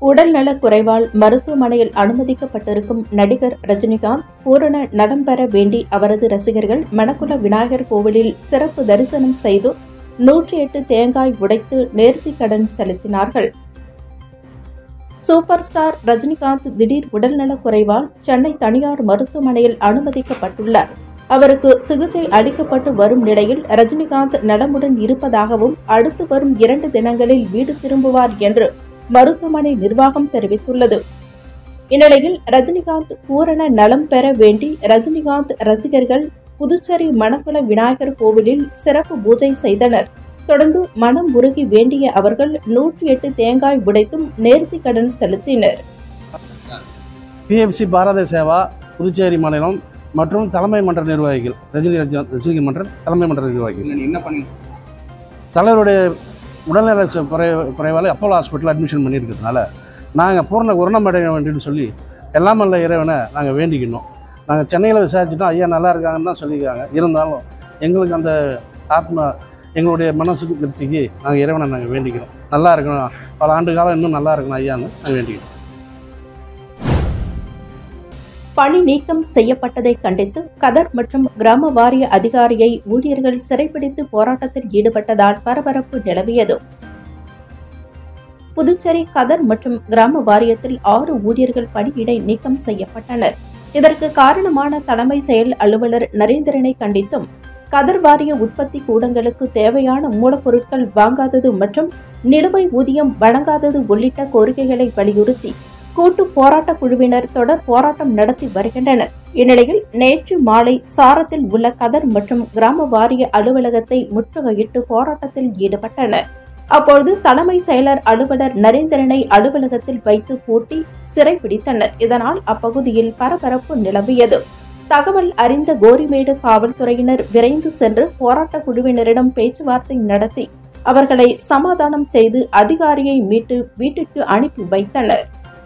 உடல்நலக் குறைவால் மருத்துவமனையில் அனுமதிக்கப்பட்டிருக்கும் நடிகர் ரஜினிகாந்த் பூரண நலம் பெற வேண்டி அவரது ரசிகர்கள் மணக்குள விநாயகர் கோவிலில் சிறப்பு தரிசனம் செய்து நூற்றி எட்டு தேங்காய் உடைத்து நேர்த்திக் கடன் செலுத்தினார்கள் சூப்பர் ஸ்டார் ரஜினிகாந்த் திடீர் உடல்நலக் குறைவால் சென்னை தனியார் மருத்துவமனையில் அனுமதிக்கப்பட்டுள்ளார் அவருக்கு சிகிச்சை அளிக்கப்பட்டு வரும் நிலையில் ரஜினிகாந்த் நலமுடன் இருப்பதாகவும் அடுத்து வரும் இரண்டு தினங்களில் வீடு திரும்புவார் என்று மருத்துவமனை நிர்வாகம் தெரிவித்துள்ளது இந்நிலையில் ரஜினிகாந்த் பூரண நலம் பெற வேண்டி ரஜினிகாந்த் ரசிகர்கள் புதுச்சேரி மணக்குள விநாயகர் கோவிலில் சிறப்பு பூஜை செய்தனர் தொடர்ந்து மனம் உருகி வேண்டிய அவர்கள் நூற்றி எட்டு தேங்காய் உடைத்தும் நேர்த்திக் கடன் செலுத்தினர் பிஎஃப்சி பாரத சேவா புதுச்சேரி மாநிலம் மற்றும் தலைமை மன்ற நிர்வாகிகள் ரஜினி ரஜ- ரசிகர் மன்ற தலைமை மன்ற நிர்வாகிகள் இல்லை நீ என்ன பண்ணி தலைவருடைய உடல்நல ச- குறை குறைவால் அப்போலோ ஹாஸ்பிட்டல் அட்மிஷன் பண்ணியிருக்கிறதுனால நாங்கள் பூர்ண குணமடைய வேண்டும்னு சொல்லி எல்லாம் வல்ல இறைவனை நாங்கள் வேண்டிக்கணும் நாங்கள் சென்னையில் விசாரிச்சுட்டோம் ஐயா நல்லா இருக்காங்கன்னு தான் சொல்லியிருக்காங்க இருந்தாலும் எங்களுக்கு அந்த ஆத்மா எங்களுடைய மனசு திருப்திக்கு நாங்கள் இறைவனை நாங்கள் வேண்டிக்கிறோம் நல்லா இருக்கணும் பல ஆண்டு காலம் இன்னும் நல்லா இருக்கணும் ஐயான்னு நாங்கள் வேண்டிக்கிறோம் பணி நீக்கம் செய்யப்பட்டதை கண்டித்து கதர் மற்றும் கிராம வாரிய அதிகாரியை ஊழியர்கள் சிறைப்பிடித்து போராட்டத்தில் ஈடுபட்டதால் பரபரப்பு நிலவியது புதுச்சேரி கதர் மற்றும் கிராம வாரியத்தில் ஆறு ஊழியர்கள் பணியிடை நீக்கம் செய்யப்பட்டனர் இதற்கு காரணமான தலைமை செயல் அலுவலர் நரேந்திரனை கண்டித்தும் கதர் வாரிய உற்பத்தி கூடங்களுக்கு தேவையான மூலப்பொருட்கள் வாங்காதது மற்றும் நிலுவை ஊதியம் வழங்காதது உள்ளிட்ட கோரிக்கைகளை வலியுறுத்தி கூட்டு போராட்ட குழுவினர் தொடர் போராட்டம் நடத்தி வருகின்றனர் இந்நிலையில் நேற்று மாலை சாரத்தில் உள்ள கதர் மற்றும் கிராம வாரிய அலுவலகத்தை முற்றுகையிட்டு போராட்டத்தில் ஈடுபட்டனர் அப்பொழுது தலைமை செயலர் அலுவலர் நரேந்திரனை அலுவலகத்தில் வைத்து பூட்டி சிறைப்பிடித்தனர் இதனால் அப்பகுதியில் பரபரப்பு நிலவியது தகவல் அறிந்த கோரிமேடு காவல்துறையினர் விரைந்து சென்று போராட்ட குழுவினரிடம் பேச்சுவார்த்தை நடத்தி அவர்களை சமாதானம் செய்து அதிகாரியை மீட்டு வீட்டிற்கு அனுப்பி வைத்தனர்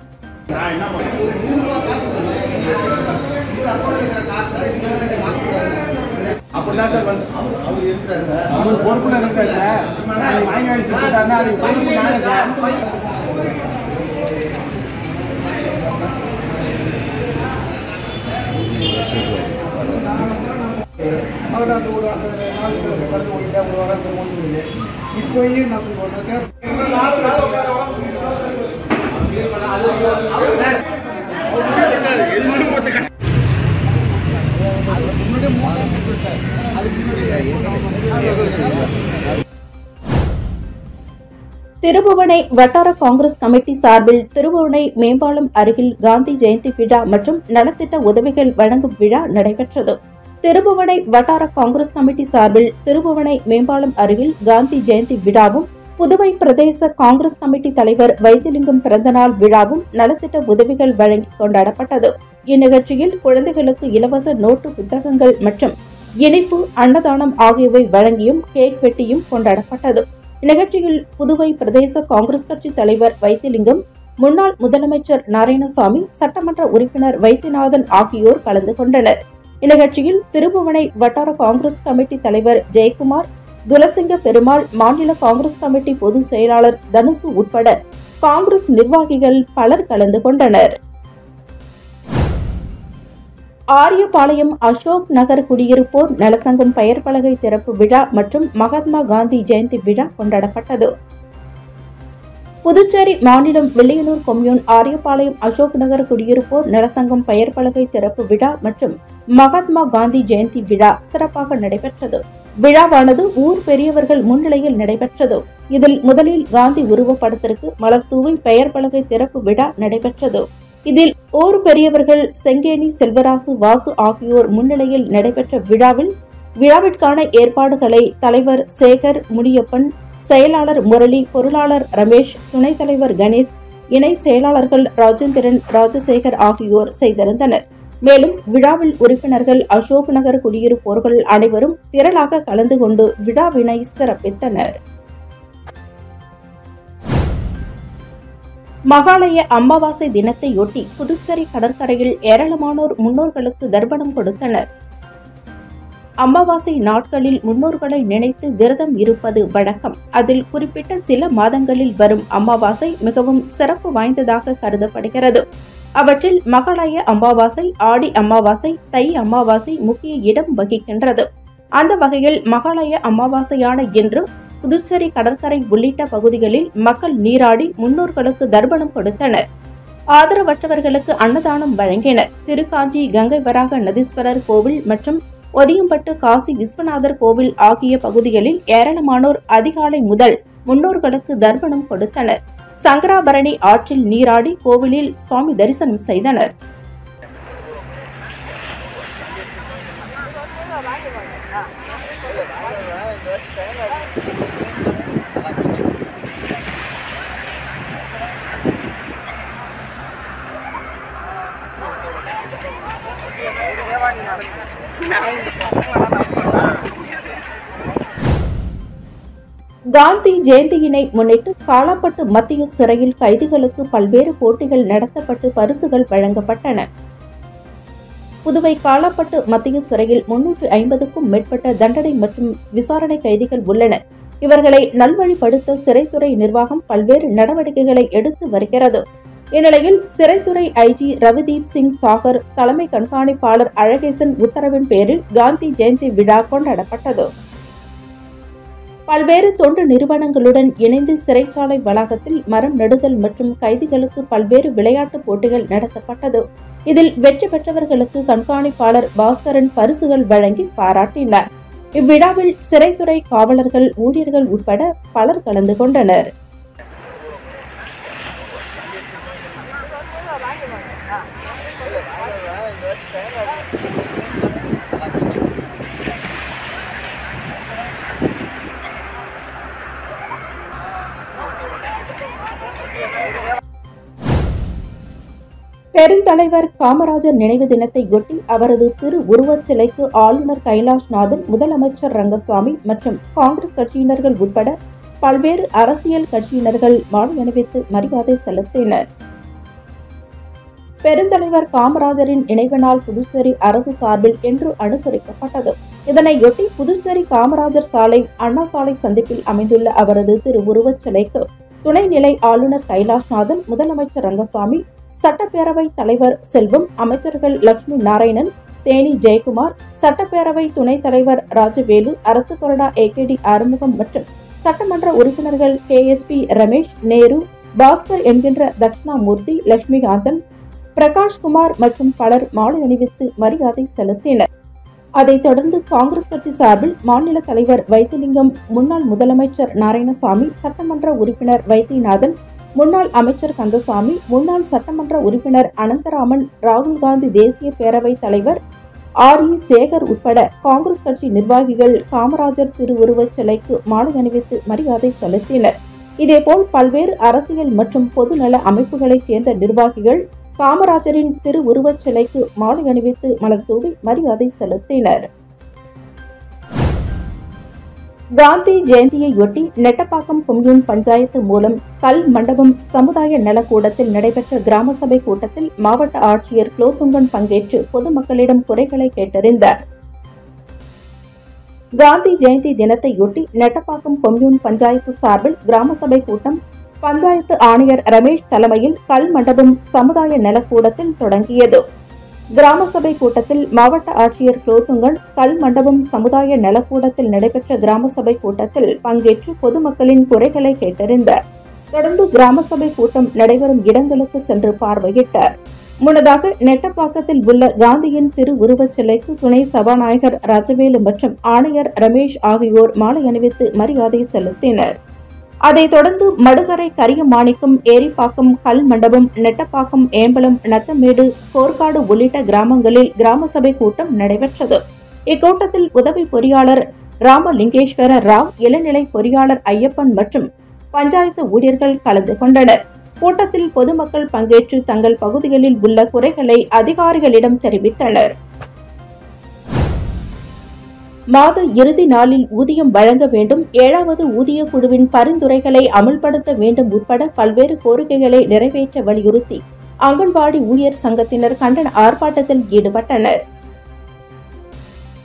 அப்படிதான் சார் வந்து அவர் அவர் இருக்கிறார் சார் அவர் பொறுப்புல இருக்கார் சார் நாளைக்கு வாங்கி வாங்கி சொல்லிட்டாருன்னா அதுக்கு பொறுப்பு நாங்க சார் அவர்கிட்ட அந்த ஒரு அந்த நாலு பேர் கடந்து ஓடிட்டா ஒரு வாரம் பேர் ஓடி போகுது இப்போ ஏன் நான் சொல்லுவாங்க திருபுவனை வட்டார காங்கிரஸ் கமிட்டி சார்பில் திருபுவனை மேம்பாலம் அருகில் காந்தி ஜெயந்தி விழா மற்றும் நலத்திட்ட உதவிகள் வழங்கும் விழா நடைபெற்றது திருபுவனை வட்டார காங்கிரஸ் கமிட்டி சார்பில் திருபுவனை மேம்பாலம் அருகில் காந்தி ஜெயந்தி விழாவும் புதுவை பிரதேச காங்கிரஸ் கமிட்டி தலைவர் வைத்திலிங்கம் பிறந்தநாள் விழாவும் நலத்திட்ட உதவிகள் வழங்கி கொண்டாடப்பட்டது இந்நிகழ்ச்சியில் குழந்தைகளுக்கு இலவச நோட்டு புத்தகங்கள் மற்றும் இனிப்பு அன்னதானம் ஆகியவை வழங்கியும் கேக் வெட்டியும் கொண்டாடப்பட்டது இந்நிகழ்ச்சியில் புதுவை பிரதேச காங்கிரஸ் கட்சி தலைவர் வைத்திலிங்கம் முன்னாள் முதலமைச்சர் நாராயணசாமி சட்டமன்ற உறுப்பினர் வைத்தியநாதன் ஆகியோர் கலந்து கொண்டனர் இந்நிகழ்ச்சியில் திருபுவனை வட்டார காங்கிரஸ் கமிட்டி தலைவர் ஜெயக்குமார் துலசிங்க பெருமாள் மாநில காங்கிரஸ் கமிட்டி பொதுச் செயலாளர் தனுசு உட்பட காங்கிரஸ் நிர்வாகிகள் பலர் கலந்து கொண்டனர் ஆரியபாளையம் அசோக் நகர் குடியிருப்போர் நலசங்கம் பெயர் பலகை திறப்பு விழா மற்றும் மகாத்மா காந்தி ஜெயந்தி விழா கொண்டாடப்பட்டது புதுச்சேரி மாநிலம் வில்லியனூர் கொம்யூன் ஆரியபாளையம் அசோக் நகர் குடியிருப்போர் நலசங்கம் பெயர் பலகை திறப்பு விழா மற்றும் மகாத்மா காந்தி ஜெயந்தி விழா சிறப்பாக நடைபெற்றது விழாவானது ஊர் பெரியவர்கள் முன்னிலையில் நடைபெற்றது இதில் முதலில் காந்தி உருவப்படத்திற்கு மலர் தூவி பெயர் பலகை திறப்பு விழா நடைபெற்றது இதில் ஊர் பெரியவர்கள் செங்கேணி செல்வராசு வாசு ஆகியோர் முன்னிலையில் நடைபெற்ற விழாவில் விழாவிற்கான ஏற்பாடுகளை தலைவர் சேகர் முனியப்பன் செயலாளர் முரளி பொருளாளர் ரமேஷ் துணைத் தலைவர் கணேஷ் இணை செயலாளர்கள் ராஜேந்திரன் ராஜசேகர் ஆகியோர் செய்திருந்தனர் மேலும் விழாவில் உறுப்பினர்கள் அசோக் நகர் குடியிருப்போர்கள் அனைவரும் திரளாக கலந்து கொண்டு விழாவினை சிறப்பித்தனர் மகாலய அமாவாசை தினத்தையொட்டி புதுச்சேரி கடற்கரையில் ஏராளமானோர் முன்னோர்களுக்கு தர்ப்பணம் கொடுத்தனர் அமாவாசை நாட்களில் முன்னோர்களை நினைத்து விரதம் இருப்பது வழக்கம் அதில் குறிப்பிட்ட சில மாதங்களில் வரும் அமாவாசை மிகவும் சிறப்பு வாய்ந்ததாக கருதப்படுகிறது அவற்றில் மகாலய அமாவாசை ஆடி அமாவாசை தை அமாவாசை முக்கிய இடம் வகிக்கின்றது அந்த வகையில் மகாலய அமாவாசையான இன்று புதுச்சேரி கடற்கரை உள்ளிட்ட பகுதிகளில் மக்கள் நீராடி முன்னோர்களுக்கு தர்ப்பணம் கொடுத்தனர் ஆதரவற்றவர்களுக்கு அன்னதானம் வழங்கினர் திருக்காஞ்சி கங்கை வராக நதீஸ்வரர் கோவில் மற்றும் ஒதியம்பட்டு காசி விஸ்வநாதர் கோவில் ஆகிய பகுதிகளில் ஏராளமானோர் அதிகாலை முதல் முன்னோர்களுக்கு தர்ப்பணம் கொடுத்தனர் சங்கராபரணி ஆற்றில் நீராடி கோவிலில் சுவாமி தரிசனம் செய்தனர் காந்தி ஜெயந்தியினை முன்னிட்டு காலாப்பட்டு மத்திய சிறையில் கைதிகளுக்கு பல்வேறு போட்டிகள் நடத்தப்பட்டு பரிசுகள் வழங்கப்பட்டன புதுவை காலாப்பட்டு மத்திய சிறையில் முன்னூற்று ஐம்பதுக்கும் மேற்பட்ட தண்டனை மற்றும் விசாரணை கைதிகள் உள்ளனர் இவர்களை நல்வழிப்படுத்த சிறைத்துறை நிர்வாகம் பல்வேறு நடவடிக்கைகளை எடுத்து வருகிறது இந்நிலையில் சிறைத்துறை ஐஜி ரவிதீப் சிங் சாகர் தலைமை கண்காணிப்பாளர் அழகேசன் உத்தரவின் பேரில் காந்தி ஜெயந்தி விழா கொண்டாடப்பட்டது பல்வேறு தொண்டு நிறுவனங்களுடன் இணைந்து சிறைச்சாலை வளாகத்தில் மரம் நடுதல் மற்றும் கைதிகளுக்கு பல்வேறு விளையாட்டுப் போட்டிகள் நடத்தப்பட்டது இதில் வெற்றி பெற்றவர்களுக்கு கண்காணிப்பாளர் பாஸ்கரன் பரிசுகள் வழங்கி பாராட்டினார் இவ்விழாவில் சிறைத்துறை காவலர்கள் ஊழியர்கள் உட்பட பலர் கலந்து கொண்டனர் பெருந்தலைவர் காமராஜர் நினைவு தினத்தையொட்டி அவரது திரு உருவச் சிலைக்கு ஆளுநர் கைலாஷ்நாதன் முதலமைச்சர் ரங்கசாமி மற்றும் காங்கிரஸ் கட்சியினர்கள் உட்பட பல்வேறு அரசியல் கட்சியினர்கள் மாலை அணிவித்து மரியாதை செலுத்தினர் பெருந்தலைவர் காமராஜரின் நினைவு நாள் புதுச்சேரி அரசு சார்பில் இன்று அனுசரிக்கப்பட்டது இதனையொட்டி புதுச்சேரி காமராஜர் சாலை அண்ணா சாலை சந்திப்பில் அமைந்துள்ள அவரது திருவுருவச் சிலைக்கு துணைநிலை ஆளுநர் கைலாஷ்நாதன் முதலமைச்சர் ரங்கசாமி சட்டப்பேரவை தலைவர் செல்வம் அமைச்சர்கள் லட்சுமி நாராயணன் தேனி ஜெயக்குமார் சட்டப்பேரவை துணைத் தலைவர் ராஜவேலு அரசு கொறடா ஏகேடி ஆறுமுகம் மற்றும் சட்டமன்ற உறுப்பினர்கள் K S P Ramesh Nehru Bhaskar என்கின்ற தட்சிணாமூர்த்தி லட்சுமிகாந்தன் பிரகாஷ்குமார் மற்றும் பலர் மாலை அணிவித்து மரியாதை செலுத்தினர் அதைத் தொடர்ந்து காங்கிரஸ் கட்சி சார்பில் மாநில தலைவர் வைத்திலிங்கம் முன்னாள் முதலமைச்சர் நாராயணசாமி சட்டமன்ற உறுப்பினர் வைத்தியநாதன் முன்னாள் அமைச்சர் கந்தசாமி முன்னாள் சட்டமன்ற உறுப்பினர் அனந்தராமன் ராகுல் காந்தி தேசிய பேரவைத் தலைவர் ஆர் இ சேகர் உட்பட காங்கிரஸ் கட்சி நிர்வாகிகள் காமராஜர் திருவுருவச் சிலைக்கு மாலை அணிவித்து மரியாதை செலுத்தினர் இதேபோல் பல்வேறு அரசியல் மற்றும் பொதுநல அமைப்புகளைச் சேர்ந்த நிர்வாகிகள் காமராஜரின் திருவுருவச் சிலைக்கு மாலை அணிவித்து மலர் தூவி மரியாதை செலுத்தினர் காந்தி ஜெயந்தியையொட்டி நெட்டப்பாக்கம் கொம்யூன் பஞ்சாயத்து மூலம் கல் மண்டபம் சமுதாய நலக்கூடத்தில் நடைபெற்ற கிராம சபை கூட்டத்தில் மாவட்ட ஆட்சியர் குலோத்துங்கன் பங்கேற்று பொதுமக்களிடம் குறைகளை கேட்டறிந்தார் காந்தி ஜெயந்தி தினத்தையொட்டி நெட்டப்பாக்கம் கொம்யூன் பஞ்சாயத்து சார்பில் கிராம சபை கூட்டம் பஞ்சாயத்து ஆணையர் ரமேஷ் தலைமையில் கல் மண்டபம் சமுதாய நலக்கூடத்தில் தொடங்கியது கிராம சபை கூட்டத்தில் மாவட்ட ஆட்சியர் குலோத்துங்கன் கல் மண்டபம் சமுதாய நலக்கூடத்தில் நடைபெற்ற கிராம சபை கூட்டத்தில் பங்கேற்று பொதுமக்களின் குறைகளை கேட்டறிந்தார் தொடர்ந்து கிராம சபை கூட்டம் நடைபெறும் இடங்களுக்கு சென்று பார்வையிட்டார் முன்னதாக நெட்டப்பாக்கத்தில் உள்ள காந்தியின் திரு உருவச் சிலைக்கு துணை சபாநாயகர் ராஜவேலு மற்றும் ஆணையர் ரமேஷ் ஆகியோர் மாலை அணிவித்து மரியாதை செலுத்தினர் அதைத் தொடர்ந்து மடுகரை கரியமாணிக்கம் ஏரிப்பாக்கம் கல் மண்டபம் நெட்டப்பாக்கம் ஏம்பலம் நத்தமேடு கோர்க்காடு உள்ளிட்ட கிராமங்களில் கிராம சபை கூட்டம் நடைபெற்றது இக்கூட்டத்தில் உதவி பொறியாளர் ராமலிங்கேஸ்வர ராவ் இளநிலை பொறியாளர் ஐயப்பன் மற்றும் பஞ்சாயத்து ஊழியர்கள் கலந்து கொண்டனர் கூட்டத்தில் பொதுமக்கள் பங்கேற்று தங்கள் பகுதிகளில் உள்ள குறைகளை அதிகாரிகளிடம் தெரிவித்தனர் மாத இறுதி நாளில் ஊதியம் வழங்க வேண்டும் ஏழாவது ஊதிய குழுவின் பரிந்துரைகளை அமல்படுத்த வேண்டும் உட்பட பல்வேறு கோரிக்கைகளை நிறைவேற்ற வலியுறுத்தி அங்கன்வாடி ஊழியர் சங்கத்தினர் கண்டன ஆர்ப்பாட்டத்தில் ஈடுபட்டனர்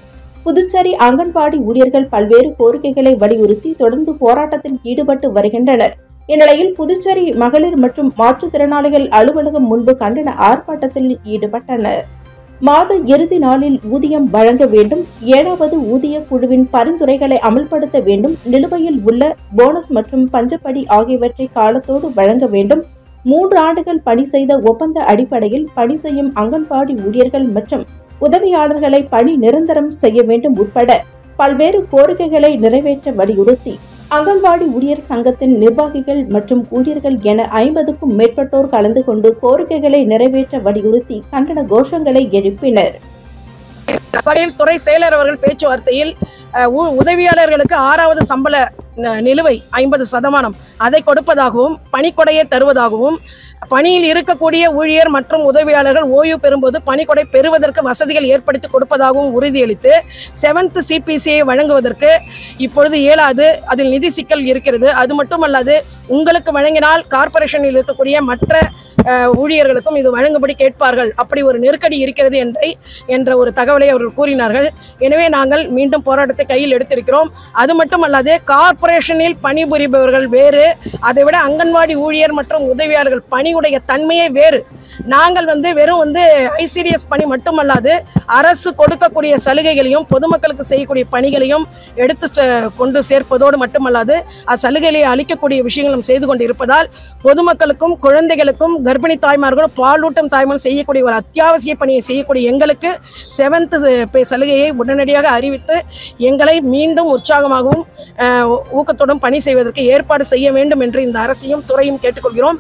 புதுச்சேரி அங்கன்வாடி ஊழியர்கள் பல்வேறு கோரிக்கைகளை வலியுறுத்தி தொடர்ந்து போராட்டத்தில் ஈடுபட்டு வருகின்றனர் இந்நிலையில் புதுச்சேரி மகளிர் மற்றும் மாற்றுத்திறனாளிகள் அலுவலகம் முன்பு கண்டன ஆர்ப்பாட்டத்தில் ஈடுபட்டனர் மாத இறுதி நாளில் ஊதியம் வழங்க வேண்டும் ஏழாவது ஊதிய குழுவின் பரிந்துரைகளை அமல்படுத்த வேண்டும் நிலுவையில் உள்ள போனஸ் மற்றும் பஞ்சப்படி ஆகியவற்றை காலத்தோடு வழங்க வேண்டும் மூன்று ஆண்டுகள் பணி செய்த ஒப்பந்த அடிப்படையில் பணி செய்யும் அங்கன்வாடி ஊழியர்கள் மற்றும் உதவியாளர்களை பணி நிரந்தரம் செய்ய வேண்டும் உட்பட பல்வேறு கோரிக்கைகளை நிறைவேற்ற வலியுறுத்தி அங்கன்வாடி ஊழியர் சங்கத்தின் நிர்வாகிகள் மற்றும் ஊழியர்கள் என ஐம்பதுக்கும் மேற்பட்டோர் கலந்து கொண்டு கோரிக்கைகளை நிறைவேற்ற வலியுறுத்தி கண்டன கோஷங்களை எழுப்பினர் வகையில் துறை செயலர் அவர்கள் பேச்சுவார்த்தையில் அஹ், உ- உதவியாளர்களுக்கு ஆறாவது சம்பள ந- நிலுவை ஐம்பது சதமானம் அதை கொடுப்பதாகவும் பணிக்கொடையை தருவதாகவும் பணியில் இருக்கக்கூடிய ஊழியர் மற்றும் உதவியாளர்கள் ஓய்வு பெறும்போது பணிக்கொடை பெறுவதற்கு வசதிகள் ஏற்படுத்தி கொடுப்பதாகவும் உறுதியளித்து செவன்த் சிபிசிஐ வழங்குவதற்கு இப்பொழுது இயலாது அதில் நிதி சிக்கல் இருக்கிறது அது மட்டுமல்லாது உங்களுக்கு வழங்கினால் கார்ப்பரேஷனில் இருக்கக்கூடிய மற்ற அஹ், ஊழியர்களுக்கும் இது வழங்கும்படி கேட்பார்கள் அப்படி ஒரு நெருக்கடி இருக்கிறது என்றை என்ற ஒரு தகவலை அவர்கள் கூறினார்கள் எனவே நாங்கள் மீண்டும் போராட்டத்தை கையில் எடுத்திருக்கிறோம் அது மட்டுமல்லாது கார்ப்பரேஷனில் பணிபுரிபவர்கள் வேறு அதைவிட அங்கன்வாடி ஊழியர் மற்றும் உதவியாளர்கள் பணியுடைய தன்மையே வேறு நாங்கள் வந்து வெறும் வந்து ஐசிடிஎஸ் பணி மட்டுமல்லாது அரசு கொடுக்கக்கூடிய சலுகைகளையும் பொதுமக்களுக்கு செய்யக்கூடிய பணிகளையும் எடுத்து செ- கொண்டு சேர்ப்பதோடு மட்டுமல்லாது அச்சலுகைகளை அளிக்கக்கூடிய விஷயங்களும் செய்து கொண்டு இருப்பதால் பொதுமக்களுக்கும் குழந்தைகளுக்கும் கர்ப்பிணி தாய்மார்களும் பாலூட்டும் தாய்மாரும் செய்யக்கூடிய ஒரு அத்தியாவசிய பணியை செய்யக்கூடிய எங்களுக்கு செவன்த் சலுகையை உடனடியாக அறிவித்து எங்களை மீண்டும் உற்சாகமாகவும் அஹ், ஊ- ஊக்கத்துடன் பணி செய்வதற்கு ஏற்பாடு செய்ய வேண்டும் என்று இந்த அரசையும் துறையும் கேட்டுக்கொள்கிறோம்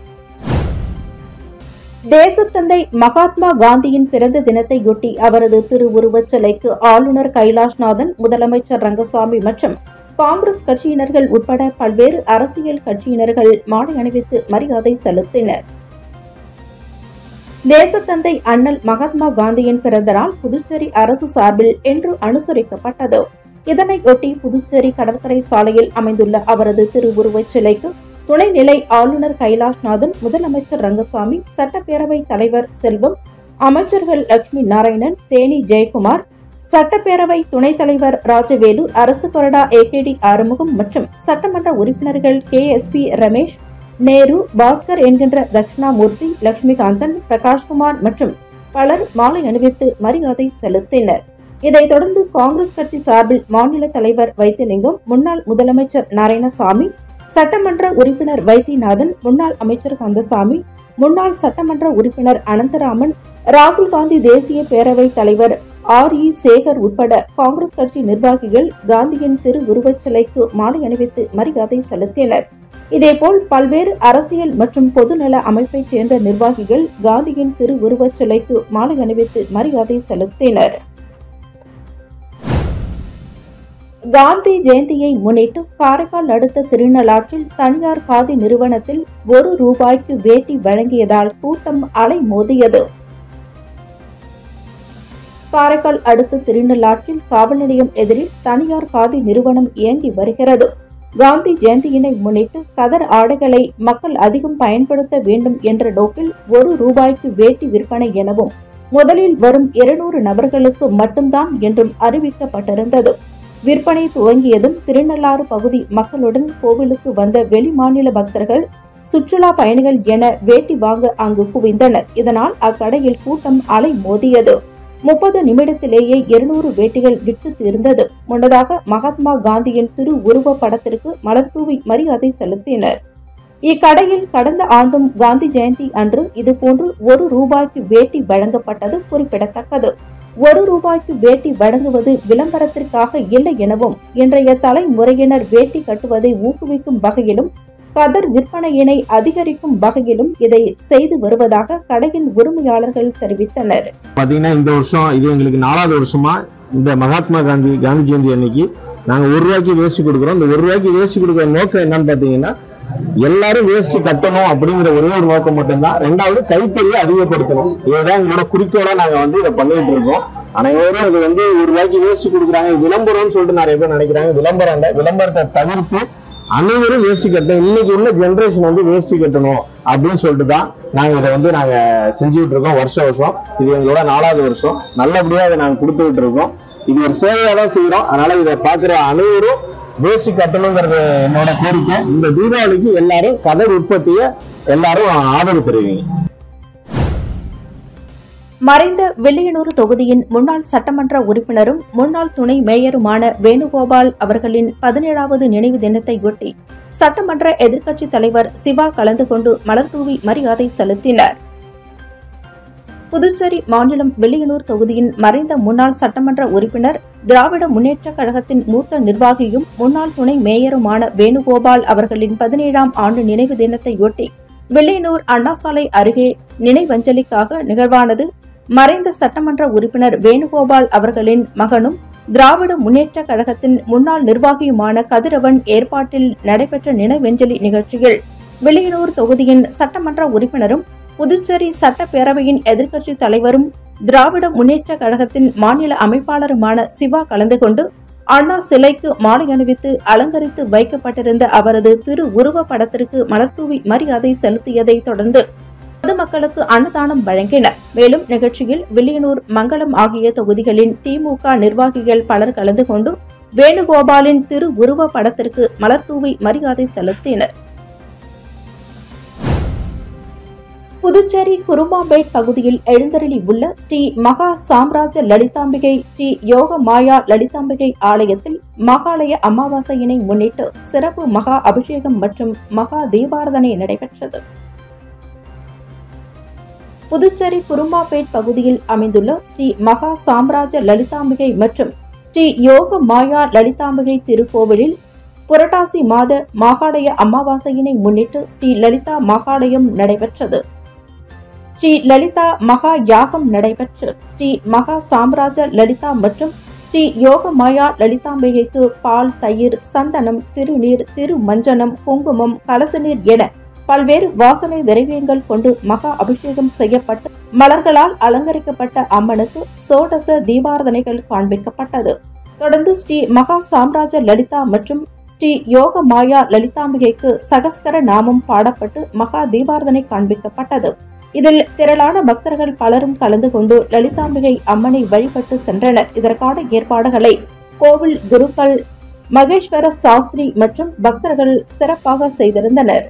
தேசத்தந்தை மகாத்மா காந்தியின் பிறந்த தினத்தையொட்டி அவரது திருவுருவச் சிலைக்கு ஆளுநர் கைலாஷ்நாதன் முதலமைச்சர் ரங்கசாமி மற்றும் காங்கிரஸ் கட்சியினர்கள் உட்பட பல்வேறு அரசியல் கட்சியினர்கள் மாலை அணிவித்து மரியாதை செலுத்தினர் தேசத்தந்தை அண்ணல் மகாத்மா காந்தியின் பிறந்த நாள் புதுச்சேரி அரசு சார்பில் இன்று அனுசரிக்கப்பட்டது இதனையொட்டி புதுச்சேரி கடற்கரை சாலையில் அமைந்துள்ள அவரது திருவுருவச் சிலைக்கு துணைநிலை ஆளுநர் கைலாஷ்நாதன் முதலமைச்சர் ரங்கசாமி சட்டப்பேரவை தலைவர் செல்வம் அமைச்சர்கள் லட்சுமி நாராயணன் தேனி ஜெயக்குமார் சட்டப்பேரவை துணைத் தலைவர் ராஜவேலு அரசு கொறடா ஏகேடி ஆறுமுகம் மற்றும் சட்டமன்ற உறுப்பினர்கள் K S P Ramesh Nehru Bhaskar என்கின்ற தட்சிணாமூர்த்தி லட்சுமிகாந்தன் பிரகாஷ்குமார் மற்றும் பலர் மாலை அணிவித்து மரியாதை செலுத்தினர் இதைத் தொடர்ந்து காங்கிரஸ் கட்சி சார்பில் மாநில தலைவர் வைத்தியலிங்கம் முன்னாள் முதலமைச்சர் நாராயணசாமி சட்டமன்ற உறுப்பினர் வைத்தியநாதன் முன்னாள் அமைச்சர் கந்தசாமி முன்னாள் சட்டமன்ற உறுப்பினர் அனந்தராமன் ராகுல் காந்தி தேசிய பேரவை தலைவர் ஆர் இ சேகர் உட்பட காங்கிரஸ் கட்சி நிர்வாகிகள் காந்தியின் திருவுருவச் சிலைக்கு மாலை அணிவித்து மரியாதை செலுத்தினர் இதேபோல் பல்வேறு அரசியல் மற்றும் பொதுநல அமைப்பைச் சேர்ந்த நிர்வாகிகள் காந்தியின் திருவுருவச் சிலைக்கு மாலை அணிவித்து மரியாதை செலுத்தினர் காந்தி ஜெயந்தியை முன்னிட்டு காரைக்கால் அடுத்த திருநள்ளாற்றில் தனியார் காதி நிறுவனத்தில் ஒரு ரூபாய்க்கு வேட்டி வழங்கியதால் கூட்டம் அலைமோதியது காரைக்கால் அடுத்த திருநள்ளாற்றில் காவல் நிலையம் எதிரில் தனியார் காதி நிறுவனம் இயங்கி வருகிறது காந்தி ஜெயந்தியினை முன்னிட்டு கதர் ஆடைகளை மக்கள் அதிகம் பயன்படுத்த வேண்டும் என்ற நோக்கில் ஒரு ரூபாய்க்கு வேட்டி விற்பனை எனவும் முதலில் வரும் இருநூறு நபர்களுக்கு மட்டும்தான் என்றும் அறிவிக்கப்பட்டிருந்தது விற்பனை துவங்கியதும் திருநள்ளாறு பகுதி மக்களுடன் கோவிலுக்கு வந்த வெளிமாநில பக்தர்கள் சுற்றுலா பயணிகள் என வேட்டி வாங்க அங்கு குவிந்தனர் இதனால் அக்கடையில் கூட்டம் அலை மோதியது முப்பது நிமிடத்திலேயே இருநூறு வேட்டிகள் விற்று தீர்ந்தது முன்னதாக மகாத்மா காந்தியின் திரு உருவ படத்திற்கு மலர்தூவி மரியாதை செலுத்தினர் இக்கடையில் கடந்த ஆண்டும் காந்தி ஜெயந்தி அன்று இதுபோன்று ஒரு ரூபாய்க்கு வேட்டி வழங்கப்பட்டது குறிப்பிடத்தக்கது ஒரு ரூபாய்க்கு வேட்டி வழங்குவது விளம்பரத்திற்காக இல்லை எனவும் இன்றைய தலைமுறையினர் வேட்டி கட்டுவதை ஊக்குவிக்கும் வகையிலும் கதர் விற்பனையினை அதிகரிக்கும் வகையிலும் இதை செய்து வருவதாக கடையின் உரிமையாளர்கள் தெரிவித்தனர் பாத்தீங்கன்னா இந்த வருஷம் இது எங்களுக்கு நாலாவது வருஷமா இந்த மகாத்மா காந்தி காந்தி ஜெயந்தி அன்னைக்கு நாங்க ஒரு ரூபாய்க்கு வேஷ்டி கொடுக்குறோம் இந்த ஒரு ரூபாய்க்கு வேஷ்டி கொடுக்குற நோக்கம் என்னன்னு பாத்தீங்கன்னா எல்லாரும் வேஷ்டி கட்டணும் அப்படிங்கிற ஒரே ஒரு நோக்கம் மட்டும்தான் ரெண்டாவது கைத்தறியை அதிகப்படுத்தணும் இதுதான் எங்களோட குறிக்கோளா நாங்க வந்து இதை பண்ணிட்டு இருக்கோம் அனைவரும் இது வந்து ஒரு ரூபாய்க்கு வேஷ்டி கொடுக்குறாங்க இது விளம்பரம்னு சொல்லிட்டு நிறைய பேர் நினைக்கிறாங்க விளம்பரம் இல்ல விளம்பரத்தை தவிர்த்து அனைவரும் வேஷ்டி கட்டணும் இன்னைக்கு உள்ள ஜெனரேஷன் வந்து வேஷ்டி கட்டணும் அப்படின்னு சொல்லிட்டு தான் நாங்க இதை வந்து நாங்க செஞ்சுக்கிட்டு இருக்கோம் வருஷம் வருஷம் இது எங்களோட நாலாவது வருஷம் நல்லபடியா இதை நாங்க கொடுத்துக்கிட்டு இருக்கோம் இது ஒரு சேவையா தான் செய்யறோம் அதனால இதை பாக்குற அனைவரும் வேஷ்டி கட்டணுங்கிறது என்னோட கோரிக்கை இந்த தீபாவளிக்கு எல்லாரும் கதர் உற்பத்தியை எல்லாரும் ஆதரவு தெரிவிங்க மறைந்த வில்லியனூர் தொகுதியின் முன்னாள் சட்டமன்ற உறுப்பினரும் முன்னாள் துணை மேயருமான வேணுகோபால் அவர்களின் பதினேழாவது நினைவு தினத்தையொட்டி சட்டமன்ற எதிர்க்கட்சித் தலைவர் சிவா கலந்து கொண்டு மலர்தூவி மரியாதை செலுத்தினர் புதுச்சேரி மாநிலம் வில்லியனூர் தொகுதியின் மறைந்த முன்னாள் சட்டமன்ற உறுப்பினர் திராவிட முன்னேற்றக் கழகத்தின் மூத்த நிர்வாகியும் முன்னாள் துணை மேயருமான வேணுகோபால் அவர்களின் பதினேழாம் ஆண்டு நினைவு தினத்தையொட்டி வில்லியனூர் அண்ணா சாலை அருகே நினைவஞ்சலிக்காக நிகழ்வானது மறைந்த சட்டமன்ற உறுப்பினர் வேணுகோபால் அவர்களின் மகனும் திராவிட முன்னேற்றக் கழகத்தின் முன்னாள் நிர்வாகியுமான கதிரவன் ஏற்பாட்டில் நடைபெற்ற நினைவஞ்சலி நிகழ்ச்சியில் வில்லியனூர் தொகுதியின் சட்டமன்ற உறுப்பினரும் புதுச்சேரி சட்டப்பேரவையின் எதிர்க்கட்சித் தலைவரும் திராவிட முன்னேற்றக் கழகத்தின் மாநில அமைப்பாளருமான சிவா கலந்து கொண்டு அண்ணா சிலைக்கு மாலை அணிவித்து அலங்கரித்து வைக்கப்பட்டிருந்த அவரது திரு உருவ படத்திற்கு மலர்தூவி மரியாதை செலுத்தியதைத் தொடர்ந்து பொதுமக்களுக்கு அன்னதானம் வழங்கினர் மேலும் நிகழ்ச்சியில் வில்லியனூர் மங்களம் ஆகிய தொகுதிகளின் திமுக நிர்வாகிகள் பலர் கலந்து கொண்டு வேணுகோபாலின் திரு உருவ படத்திற்கு மலர்தூவி மரியாதை செலுத்தினர் புதுச்சேரி குருமாம்பேட் பகுதியில் எழுந்தருளி உள்ள ஸ்ரீ மகா சாம்ராஜ லலிதாம்பிகை ஸ்ரீ யோக மாயா லலிதாம்பிகை ஆலயத்தில் மகாலய அமாவாசையினை முன்னிட்டு சிறப்பு மகா அபிஷேகம் மற்றும் மகா தீபாரதனை நடைபெற்றது புதுச்சேரி குருமாம்பேட் பகுதியில் அமைந்துள்ள ஸ்ரீ மகா சாம்ராஜ லலிதாம்பிகை மற்றும் ஸ்ரீ யோக மாயா லலிதாம்பிகை திருக்கோவிலில் புரட்டாசி மாத மகாலய அமாவாசையினை முன்னிட்டு ஸ்ரீ லலிதா மகாலயம் நடைபெற்றது ஸ்ரீ லலிதா மகா யாகம் நடைபெற்று ஸ்ரீ மகா சாம்ராஜ லலிதா மற்றும் ஸ்ரீ யோக மாயா லலிதாம்பிகைக்கு பால் தயிர் சந்தனம் திருநீர் திருமஞ்சனம் குங்குமம் கலசநீர் என பல்வேறு வாசனை திரவியங்கள் கொண்டு மகா அபிஷேகம் செய்யப்பட்டு மலர்களால் அலங்கரிக்கப்பட்ட அம்மனுக்கு சோடச தீபாரதனைகள் காண்பிக்கப்பட்டது தொடர்ந்து ஸ்ரீ மகா சாம்ராஜ லலிதா மற்றும் ஸ்ரீ யோக மாயா லலிதாம்பிகைக்கு சகஸ்கர நாமம் பாடப்பட்டு மகா தீபாரதனை காண்பிக்கப்பட்டது இதில் திரளான பக்தர்கள் பலரும் கலந்து கொண்டு லலிதாம்பிகை அம்மனை வழிபட்டு சென்றனர் இதற்கான ஏற்பாடுகளை கோவில் குருக்கள் மகேஸ்வர சாஸ்திரி மற்றும் பக்தர்கள் சிறப்பாக செய்திருந்தனர்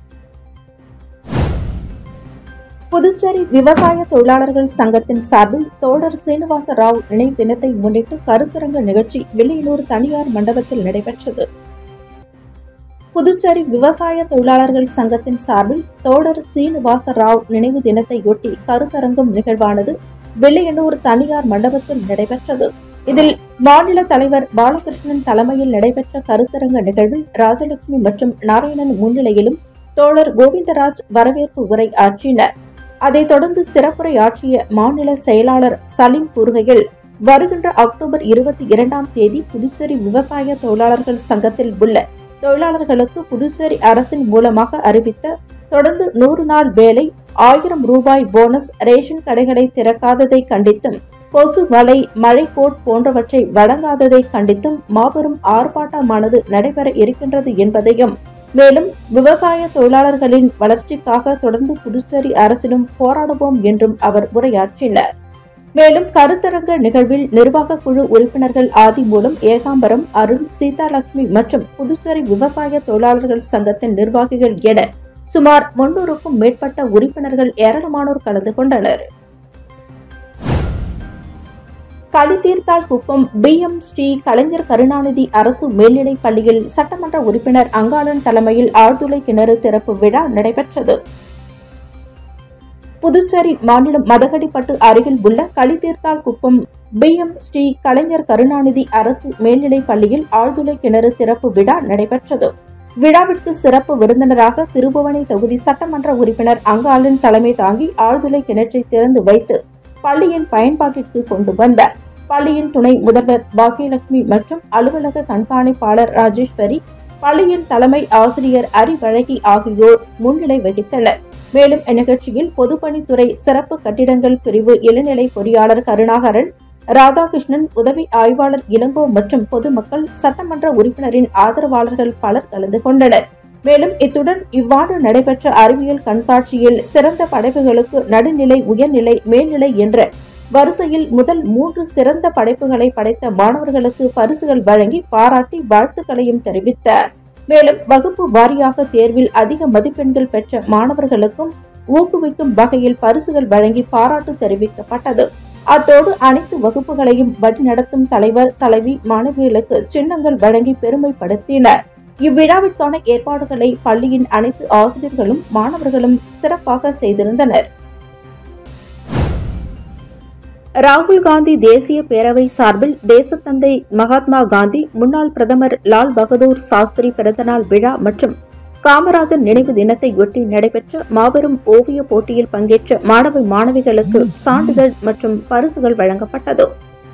புதுச்சேரி விவசாய தொழிலாளர்கள் சங்கத்தின் சார்பில் தோழர் சீனிவாச ராவ் நினைவு தினத்தை முன்னிட்டு கருத்தரங்க நிகழ்ச்சி வில்லியனூர் தனியார் மண்டபத்தில் நடைபெற்றது புதுச்சேரி விவசாய தொழிலாளர்கள் சங்கத்தின் சார்பில் தோழர் சீனிவாச ராவ் நினைவு தினத்தையொட்டி கருத்தரங்கம் நிகழ்வானது வில்லியனூர் தனியார் மண்டபத்தில் நடைபெற்றது இதில் மாநில தலைவர் பாலகிருஷ்ணன் தலைமையில் நடைபெற்ற கருத்தரங்க நிகழ்வில் ராஜலட்சுமி மற்றும் நாராயணன் முன்னிலையிலும் தோழர் கோவிந்தராஜ் வரவேற்பு உரை ஆற்றினர் அதைத் தொடர்ந்து சிறப்புரை ஆற்றிய மாநில செயலாளர் சலீம் கூறுகையில் வருகின்ற அக்டோபர் இருபத்தி இரண்டாம் தேதி புதுச்சேரி விவசாய தொழிலாளர்கள் சங்கத்தில் உள்ள தொழிலாளர்களுக்கு புதுச்சேரி அரசின் மூலமாக அறிவித்த தொடர்ந்து நூறு நாள் வேலை ஆயிரம் ரூபாய் போனஸ் ரேஷன் கடைகளை திறக்காததை கண்டித்தும் கொசு வலை மழைக்கோட் போன்றவற்றை வழங்காததை கண்டித்தும் மாபெரும் ஆர்ப்பாட்டமானது நடைபெற இருக்கின்றது என்பதையும் மேலும் விவசாய தொழிலாளர்களின் வளர்ச்சிக்காக தொடர்ந்து புதுச்சேரி அரசிடம் போராடுவோம் என்றும் அவர் உரையாற்றினார் மேலும் கருத்தரங்க நிகழ்வில் நிர்வாக குழு உறுப்பினர்கள் ஆதி மூலம் ஏகாம்பரம் அருண் சீதாலட்சுமி மற்றும் புதுச்சேரி விவசாய தொழிலாளர்கள் சங்கத்தின் நிர்வாகிகள் என சுமார் முன்னூறுக்கும் மேற்பட்ட உறுப்பினர்கள் ஏராளமானோர் கலந்து கொண்டனர் களித்தீர்த்தால் குப்பம் பி எம் ஸ்ரீ கலைஞர் கருணாநிதி அரசு மேல்நிலைப் பள்ளியில் சட்டமன்ற உறுப்பினர் அங்காளன் தலைமையில் ஆழ்துளை கிணறு திறப்பு விழா நடைபெற்றது புதுச்சேரி மாநிலம் மதகடிப்பட்டு அருகில் உள்ள களித்தீர்த்தால் குப்பம் பி எம் ஸ்ரீ கலைஞர் கருணாநிதி அரசு மேல்நிலைப் பள்ளியில் ஆழ்துளை கிணறு திறப்பு விழா நடைபெற்றது விழாவிற்கு சிறப்பு விருந்தினராக திருபுவனை தொகுதி சட்டமன்ற உறுப்பினர் அங்காளன் தலைமை தாங்கி ஆழ்துளை கிணற்றை திறந்து வைத்து பள்ளியின் பயன்பாட்டிற்கு கொண்டு வந்தார் பள்ளியின் துணை முதல்வர் பாக்கியலட்சுமி மற்றும் அலுவலக கண்காணிப்பாளர் ராஜேஸ்வரி பள்ளியின் தலைமை ஆசிரியர் அறிவழகி ஆகியோர் முன்னிலை வகித்தனர் மேலும் இந்நிகழ்ச்சியில் பொதுப்பணித்துறை சிறப்பு கட்டிடங்கள் பிரிவு இளநிலை பொறியாளர் கருணாகரன் ராதாகிருஷ்ணன் உதவி ஆய்வாளர் இளங்கோ மற்றும் பொதுமக்கள் சட்டமன்ற உறுப்பினரின் ஆதரவாளர்கள் பலர் கலந்து கொண்டனர் மேலும் இத்துடன் இவ்வாண்டு நடைபெற்ற அறிவியல் கண்காட்சியில் சிறந்த படைப்புகளுக்கு நடுநிலை உயர்நிலை மேல்நிலை என்ற வரிசையில் முதல் மூன்று சிறந்த படைப்புகளை படைத்த மாணவர்களுக்கு பரிசுகள் வழங்கி பாராட்டி வாழ்த்துக்களையும் தெரிவித்தார் மேலும் வகுப்பு வாரியாக தேர்வில் அதிக மதிப்பெண்கள் பெற்ற மாணவர்களுக்கும் ஊக்குவிக்கும் வகையில் பரிசுகள் வழங்கி பாராட்டு தெரிவிக்கப்பட்டது அத்தோடு அனைத்து வகுப்புகளையும் வழிநடத்தும் தலைவர் தலைவி மாணவிகளுக்கு சின்னங்கள் வழங்கி பெருமைப்படுத்தினர் இவ்விழாவிற்கான ஏற்பாடுகளை பள்ளியின் அனைத்து ஆசிரியர்களும் மாணவர்களும் சிறப்பாக செய்திருந்தனர் ராகுல் காந்தி தேசிய பேரவை சார்பில் தேசத்தந்தை மகாத்மா காந்தி முன்னாள் பிரதமர் லால் பகதூர் சாஸ்திரி பிறந்தநாள் விழா மற்றும் காமராஜர் நினைவு தினத்தையொட்டி நடைபெற்ற மாபெரும் ஓவிய போட்டியில் பங்கேற்ற மாணவ மாணவிகளுக்கு சான்றிதழ் மற்றும் பரிசுகள் வழங்கப்பட்டது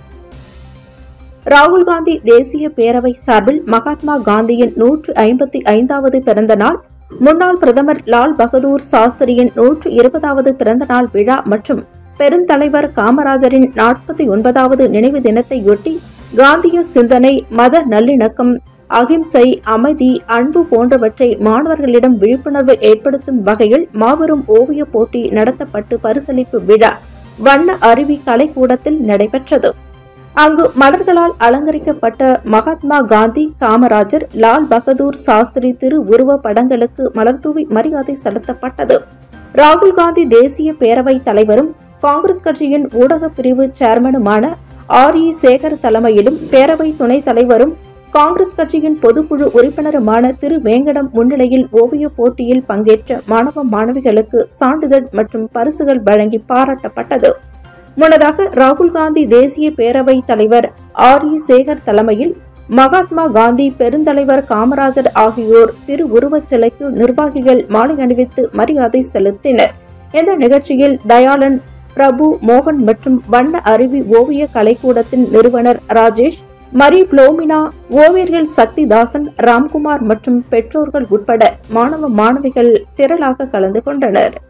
ராகுல் காந்தி தேசிய பேரவை சார்பில் மகாத்மா காந்தியின் நூற்று ஐம்பத்தி ஐந்தாவது பிறந்த நாள் முன்னாள் பிரதமர் லால் பகதூர் சாஸ்திரியின் நூற்று இருபதாவது பிறந்த நாள் விழா மற்றும் பெருந்தலைவர் காமராஜரின் நாற்பத்தி ஒன்பதாவது நினைவு தினத்தையொட்டி காந்திய சிந்தனை மத நல்லிணக்கம் அகிம்சை அமைதி அன்பு போன்றவற்றை மாணவர்களிடம் விழிப்புணர்வு ஏற்படுத்தும் வகையில் மாபெரும் ஓவிய போட்டி நடத்தப்பட்டு பரிசளிப்பு விழா வண்ண அருவி கலைக்கூடத்தில் நடைபெற்றது அங்கு மலர்களால் அலங்கரிக்கப்பட்ட மகாத்மா காந்தி காமராஜர் லால் பகதூர் சாஸ்திரி திரு உருவ படங்களுக்கு மலர்தூவி மரியாதை செலுத்தப்பட்டது ராகுல் காந்தி தேசிய பேரவைத் தலைவரும் காங்கிரஸ் கட்சியின் ஊடகப் பிரிவு சேர்மனுமான ஆர் இ சேகர் தலைமையிலும் பேரவை துணைத் தலைவரும் காங்கிரஸ் கட்சியின் பொதுக்குழு உறுப்பினருமான திரு வேங்கடம் முன்னிலையில் ஓவியப் போட்டியில் பங்கேற்ற மாணவ மாணவிகளுக்கு சான்றிதழ் மற்றும் பரிசுகள் வழங்கி பாராட்டப்பட்டது முன்னதாக ராகுல் காந்தி தேசிய பேரவைத் தலைவர் ஆர் இ சேகர் தலைமையில் மகாத்மா காந்தி பெருந்தலைவர் காமராஜர் ஆகியோர் திரு உருவச் சிலைக்கு நிர்வாகிகள் மாலை அணிவித்து மரியாதை செலுத்தினர் இந்த நிகழ்ச்சியில் தயாளன் பிரபு மோகன் மற்றும் வண்ண அருவி ஓவிய கலைக்கூடத்தின் நிறுவனர் ராஜேஷ் மரி புளோமினா ஓவியர்கள் சக்திதாசன் ராம்குமார் மற்றும் பெற்றோர்கள் உட்பட மாணவ மாணவிகள் திரளாக கலந்து கொண்டனர்